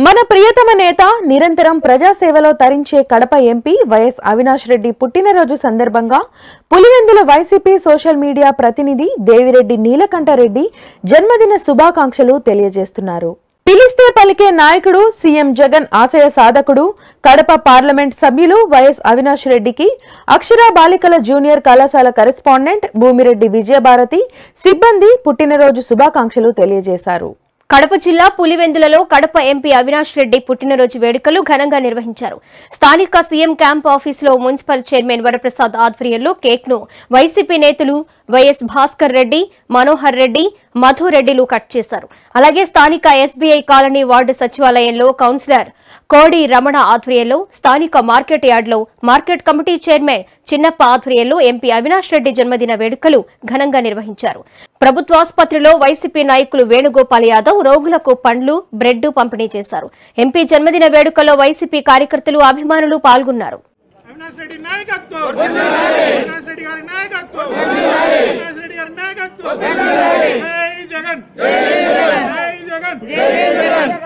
మన ప్రియతమ నేత నిరంతరం ప్రజాసేవలో తరించే కడప ఎంపీ వైఎస్ అవినాష్ రెడ్డి పుట్టినరోజు సందర్భంగా పులివెందుల వైసీపీ సోషల్ మీడియా ప్రతినిధి దేవిరెడ్డి నీలకంఠరెడ్డి జన్మదిన శుభాకాంక్షలు తెలియజేస్తున్నారు పిలిస్తే పలికే నాయకుడు సీఎం జగన్ ఆశయ సాధకుడు కడప పార్లమెంట్ సభ్యులు వైఎస్ అవినాష్ రెడ్డికి అక్షర బాలికల జూనియర్ కళాశాల కరెస్పాండెంట్ భూమిరెడ్డి విజయభారతి సిబ్బంది పుట్టినరోజు శుభాకాంక్షలు తెలియజేశారు కడప జిల్లా పులివెందులలో కడప ఎంపీ అవినాష్ రెడ్డి పుట్టినరోజు వేడుకలు ఘనంగా నిర్వహించారు స్థానిక సీఎం క్యాంప్ ఆఫీసులో మున్సిపల్ చైర్మన్ వరప్రసాద్ ఆధ్వర్యంలో కేక్ ను వైసీపీ నేతలు వైఎస్ భాస్కర్ రెడ్డి మనోహర్ రెడ్డి మధు రెడ్డిలు కట్ చేశారు అలాగే స్థానిక ఎస్బీఐ కాలనీ వార్డు సచివాలయంలో కౌన్సిలర్ కోడి రమణ ఆధ్వర్యంలో స్థానిక మార్కెట్ యార్డ్లో మార్కెట్ కమిటీ చైర్మన్ చిన్నప్ప ఆధ్వర్యంలో ఎంపీ అవినాష్ రెడ్డి జన్మదిన వేడుకలు ఘనంగా నిర్వహించారు ప్రభుత్వాసుపత్రిలో వైసీపీ నాయకులు వేణుగోపాల్ యాదవ్ రోగులకు పండ్లు బ్రెడ్ పంపిణీ చేశారు ఎంపీ జన్మదిన వేడుకలో వైసీపీ కార్యకర్తలు అభిమానులు పాల్గొన్నారు అవినాష్ రెడ్డి నాయకత్వం అవినాష్ రెడ్డి గారి నాయకత్వం అవినాష్ రెడ్డి గారి నాయకత్వం జై జగన్ జై జగన్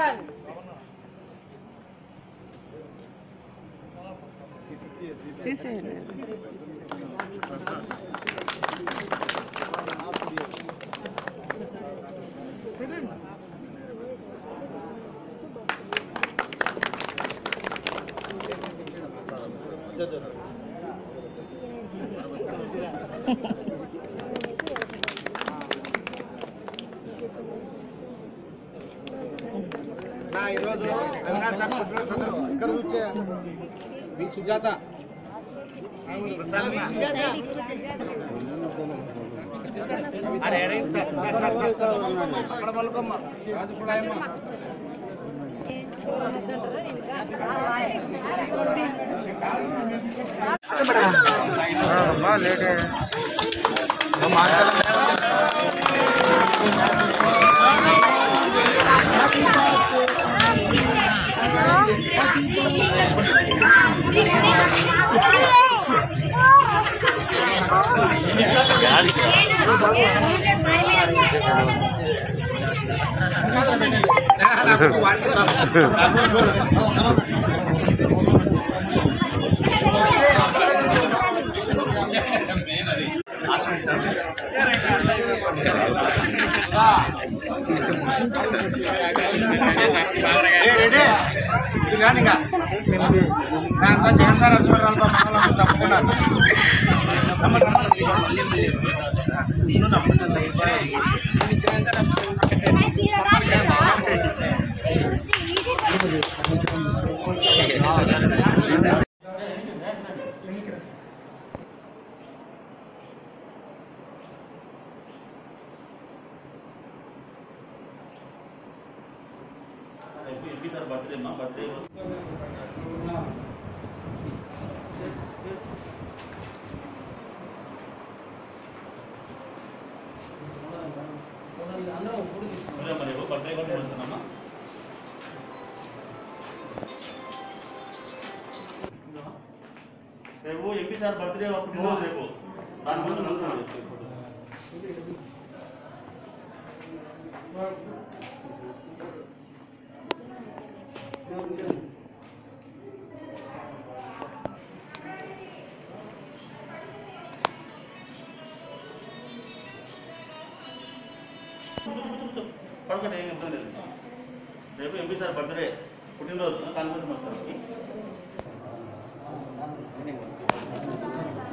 నా ఈరోజు అవినాష్ గారి పుట్టినరోజు సందర్భంగా ఇక్కడ కూర్చో. మీ సుజాత అరే, ఏడైంది sir. Sir, sir, sir, sir. అక్కడ పలుకమ్మ. ఏ, రెడీ? ఇది కానీ ఇంకా. దాంతో జగన్ సార్ వచ్చి మరి వాళ్ళతో మనవాళ్ళంతా తప్పకుండా రమ్మని, రమ్మని. రేపు ఎంపీ సార్ బర్త్డే పుట్టినరోజు రేపు దాని గురించి నమస్కారం పడుకోండి ఏం ఇబ్బంది లేదు రేపు ఎంపీ సార్ బర్త్డే పుట్టినరోజు దాని గురించి నమస్కారం